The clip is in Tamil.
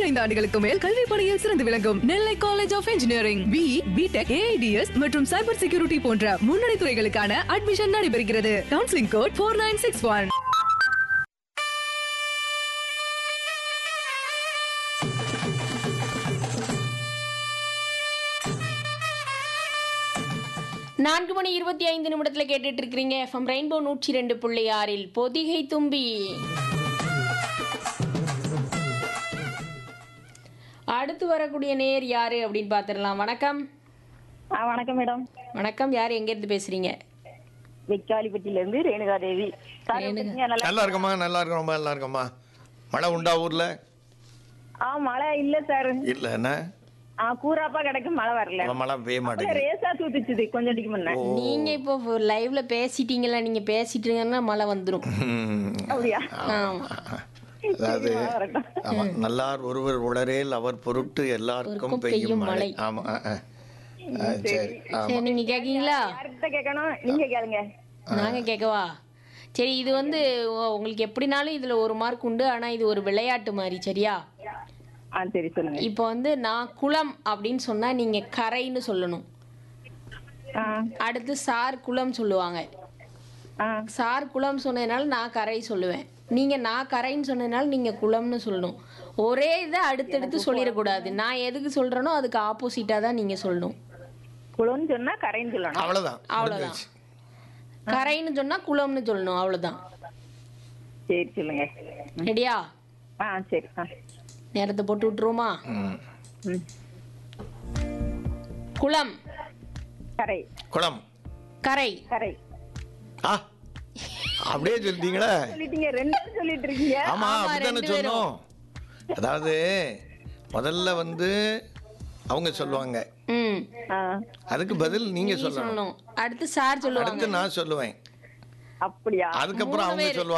பதினைந்து ஆண்டுகளுக்கு மேல் கல்வி பணியில் சிறந்து விளங்கும் Nellai college of engineering B BTech AIDS மற்றும் சைபர் செக்யூரிட்டி போன்ற முன்னணி துறைகளுக்கான அட்மிஷன் நடைபெறுகிறது counselling code four nine six one நான்கு மணி இருபத்தி ஐந்து நிமிடத்தில் கேட்டுட்டு இருக்கிறீங்க எஃப்எம் ரெயின்போ நூற்றி ரெண்டு புள்ளி ஆறில் பொதிகை தும்பி அடுத்து வரக்கூடிய நேர் யாரு அப்படின்னு பார்த்துடலாம் வணக்கம் ஆ வணக்கம் மேடம் வணக்கம் யார் எங்கேருந்து பேசுறீங்க வெக்காலிப்பட்டியில இருந்து ரேணுகா தேவி சார் எப்படி இருக்கீங்க? நல்லா நல்லா இருக்கம்மா நல்லா இருக்கோம் ரொம்ப நல்லா இருக்கம்மா மழை உண்டா ஊர்ல ஆ மழை இல்ல சார் இல்ல என்ன ஆ கூறாப்பா கிடக்கு மழை வரல மழை பெய்ய அப்படியே மாட்டேங்குது ரேசா தூத்துச்சுது கொஞ்சம் அடிக்கு முன்ன நீங்க இப்போ லைவ்ல பேசிட்டீங்களா நீங்க பேசிட்டீங்கன்னா மழை வந்துடும் ம். அப்படியா ஆமா அதாவது மழை வரட்டும். ஆமா நல்லார் ஒருவர் உளரேல் அவர் பொருட்டு எல்லாருக்கும் ஒருக்கும் பெய்யும் பெய்யும் மழை மழை. ஆமா ஆ, ஆ. ஆ, சரி ஆமா சரி நீங்க கேக்கீங்களா யார்கிட்ட கேட்கணும் நீங்க கேளுங்க நாங்க கேட்கவா சரி இது வந்து உ- உங்களுக்கு எப்படினாலும் இதுல ஒரு மார்க் உண்டு ஆனா இது ஒரு விளையாட்டு மாதிரி சரியா ஆ சரி சொல்லுங்க இப்போ வந்து நான் குளம் அப்படின்னு சொன்னா நீங்க கரைன்னு சொல்லணும் ஆ அடுத்து சார் குளம் சொல்லுவாங்க ஆ சார் குளம் சொன்னதுனால நான் கரை சொல்லுவேன் நீங்க நான் கரைன்னு சொன்னதுனால நீங்க குளம்னு சொல்லணும் ஒரே இதை அடுத்தடுத்து சொல்லிடக்கூடாது நான் எதுக்கு சொல்றேனோ அதுக்கு ஆப்போசிட்டா தான் நீங்க சொல்லணும் குளம்னு சொன்னா கரைன்னு சொல்லணும் அவ்வளவுதான் அவ்வளவுதான். முடிஞ்சிருச்சு. கரைன்னு சொன்னா குளம்னு சொல்லணும் அவ்வளவுதான் சரி சொல்லுங்க ரெடியா ஆ சரி ஆ நேரத்தை போட்டு விட்டுருவோமா ம். ம் குளம் கரை குளம் கரை கரை ஆ அப்படியே சொல்லிட்டீங்களே சொல்லிட்டீங்க ரெண்டும் சொல்லிட்டு இருக்கீங்க ஆமா ஆமா, அப்படித்தானே ரெண்டு பேரும். சொன்னோம் அதாவது முதல்ல வந்து அவங்க சொல்லுவாங்க ம் ஆ அதுக்கு பதில் நீங்க நீ சொல்லணும் சொல்லணும் அடுத்து சார் சொல்லுவாங்க அடுத்து நான் சொல்லுவேன் அப்படியா அதுக்கப்புறம் அவங்க சொல்லுவாங்க